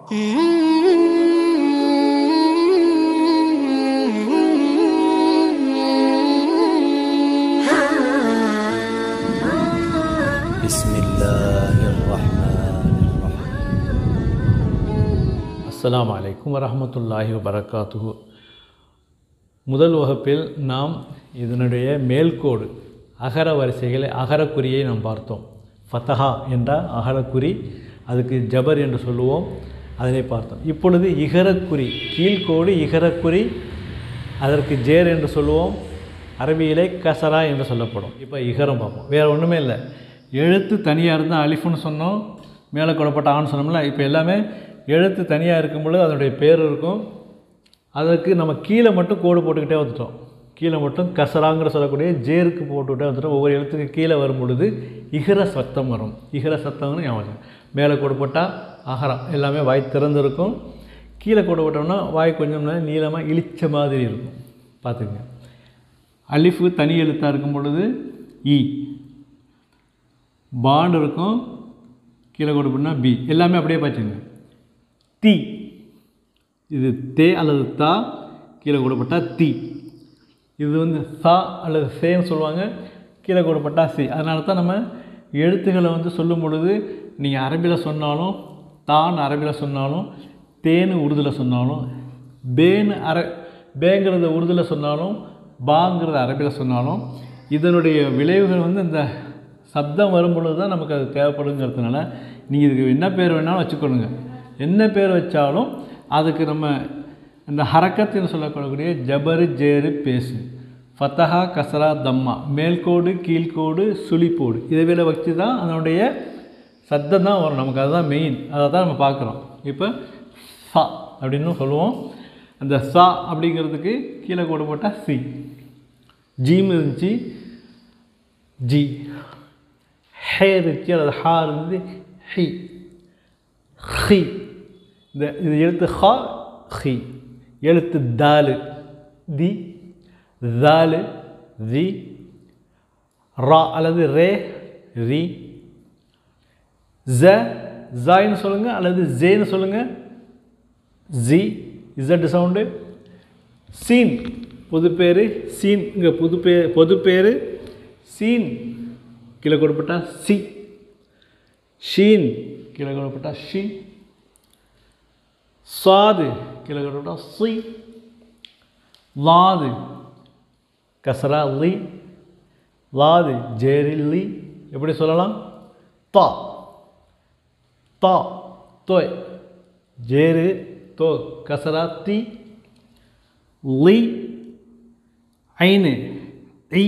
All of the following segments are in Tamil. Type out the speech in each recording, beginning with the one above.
بسم الله الرحمن الرحيم அஸ்ஸலாமு அலைக்கும் வரஹ்மத்துல்லாஹி வபரகாத்துஹு முதல் வகுப்பில் நாம் இதனுடைய மேல்கோடு அகர வரிசைகளை அகரக்குறியை நாம் பார்த்தோம் ஃபத்தஹா என்ற அகரக்குறி அதுக்கு ஜபர் என்று சொல்லுவோம் அதனை பார்த்தோம் இப்பொழுது இகரக்குறி கீழ்கோடு இகரக்குறி அதற்கு ஜேர் என்று சொல்லுவோம் அரபியிலே கசரா என்று சொல்லப்படும் இப்போ இகரம் பார்ப்போம் வேறு ஒன்றுமே இல்லை எழுத்து தனியாக இருந்தால் அலிஃபுன்னு சொன்னோம் மேலே கொடப்பட்ட ஆன்னு சொன்னோம்ல இப்போ எல்லாமே எழுத்து தனியாக இருக்கும் பொழுது அதனுடைய பேர் இருக்கும் அதற்கு நம்ம கீழே மட்டும் கோடு போட்டுக்கிட்டே வந்துட்டோம் கீழே மட்டும் கசராங்கிற சொல்லக்கூடிய ஜேருக்கு போட்டுக்கிட்டே வந்துட்டோம் ஒவ்வொரு எழுத்துக்கு கீழே வரும் பொழுது இகர சத்தம் வரும் இகர சத்தம்னு ஞாபகம் மேலே கோடு போட்டால் அகரம் எல்லாமே வாய் திறந்திருக்கும் கீழே கோடு போட்டோம்னா வாய் கொஞ்சம் நீளமாக இழிச்ச மாதிரி இருக்கும் பார்த்துங்க அலிஃபு தனி எழுத்தாக இருக்கும் பொழுது இ பாண்ட் இருக்கும் கீழே கோடு போட்டால் பி எல்லாமே அப்படியே பார்த்துங்க தி இது தே அல்லது தா கீழே கூடப்பட்டா தி இது வந்து சா அல்லது சேன்னு சொல்லுவாங்க கீழே கூடப்பட்டா சி அதனால தான் நம்ம எழுத்துக்களை வந்து சொல்லும் பொழுது நீங்கள் அரபியில் சொன்னாலும் தான் அரபியில் சொன்னாலும் தேன்னு உருதில் சொன்னாலும் பேன்னு அர பேங்கிறத உருதில் சொன்னாலும் பாங்கிறத அரபியில் சொன்னாலும் இதனுடைய விளைவுகள் வந்து இந்த சப்தம் வரும் பொழுது தான் நமக்கு அது தேவைப்படுங்கிறதுனால நீங்கள் இதுக்கு என்ன பேர் வேணாலும் வச்சுக்கொள்ளுங்க என்ன பேர் வச்சாலும் அதுக்கு நம்ம இந்த ஹரக்கத்துன்னு சொல்லக்கூடிய ஜபரு ஜேரு பேசு ஃபத்தஹா கசரா தம்மா மேல்கோடு கீழ்கோடு சுழிப்போடு இதை வேலை வச்சு தான் அதனுடைய சத்தம் தான் வரும் நமக்கு அதுதான் மெயின் அதை தான் நம்ம பார்க்குறோம் இப்போ சா அப்படின்னு சொல்லுவோம் அந்த சா அப்படிங்கிறதுக்கு கீழே கோடு போட்டால் சி ஜீம் இருந்துச்சு ஜி ஹே இருந்துச்சு அல்லது ஹா இருந்தது ஹி ஹி இந்த இது எழுத்து ஹா ஹி எழுத்து தாலு தி தாலு தி ரா அல்லது ரே ரி ஜ ஜாயின்னு சொல்லுங்கள் அல்லது ஜேன்னு சொல்லுங்கள் ஜி இசட் சவுண்டு சீன் பொது பேர் சீன் இங்கே புது பேர் பொது பேர் சீன் கீழே கொடுப்பட்டா சி ஷீன் கீழே கொடுப்பட்டா ஷி சாது கீழே கொடுப்பட்டா சி லாது கசரா லி லாது ஜேரி லி எப்படி சொல்லலாம் தா தா தோய் ஜேரு தோ கசரா தி லி ஐனு ஐ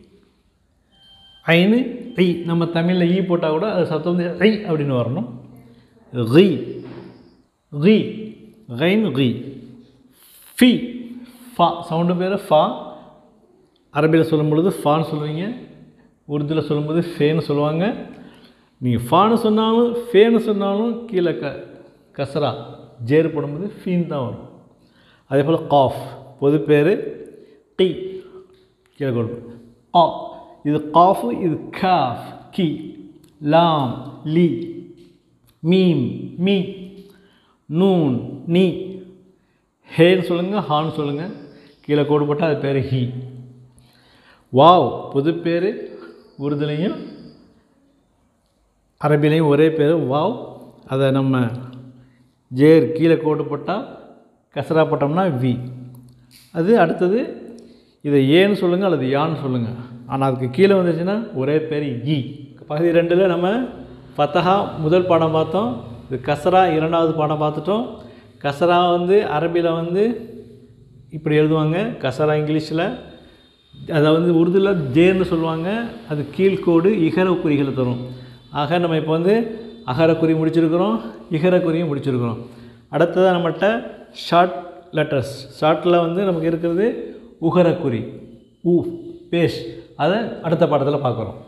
ஐனு ஐ நம்ம தமிழில் ஈ போட்டால் கூட அது சத்தம் வந்து ஐ அப்படின்னு வரணும் ரி ரி கைன் ரி ஃபி ஃபா சவுண்டு பேர் ஃபா அரபியில் சொல்லும் பொழுது ஃபான்னு சொல்லுவீங்க உருதுவில் சொல்லும்போது ஃபேன்னு சொல்லுவாங்க நீங்கள் ஃபான்னு சொன்னாலும் ஃபேன்னு சொன்னாலும் கீழே க கசரா ஜேர் போடும்போது ஃபீன் தான் வரும் அதே போல் காஃப் பொது பேர் டி கீழே கொடுப்போம் ஆ இது காஃபு இது காஃப் கி லாம் லி மீம் மீ நூன் நீ ஹேன்னு சொல்லுங்கள் ஹான்னு சொல்லுங்கள் கீழே கோடு போட்டால் அது பேர் ஹி வாவ் புது பேர் உருதுலையும் அரபிலையும் ஒரே பேர் வாவ் அதை நம்ம ஜேர் கீழே கோடு போட்டால் கசரா போட்டோம்னா வி அது அடுத்தது இதை ஏன்னு சொல்லுங்கள் அல்லது யான்னு சொல்லுங்கள் ஆனால் அதுக்கு கீழே வந்துச்சுன்னா ஒரே பேர் இ பகுதி ரெண்டில் நம்ம ஃபத்தஹா முதல் பாடம் பார்த்தோம் இது கசரா இரண்டாவது பாடம் பார்த்துட்டோம் கசரா வந்து அரபியில் வந்து இப்படி எழுதுவாங்க கசரா இங்கிலீஷில் அதை வந்து உருதுல ஜேன்னு சொல்லுவாங்க அது கீழ்கோடு இகர குறிகளை தரும் ஆக நம்ம இப்போ வந்து அகரக்குறி முடிச்சிருக்கிறோம் இகரக்குறியும் முடிச்சிருக்கிறோம் அடுத்ததாக நம்மகிட்ட ஷார்ட் லெட்டர்ஸ் ஷார்ட்டில் வந்து நமக்கு இருக்கிறது உகரக்குறி உ பேஷ் அதை அடுத்த பாடத்தில் பார்க்குறோம்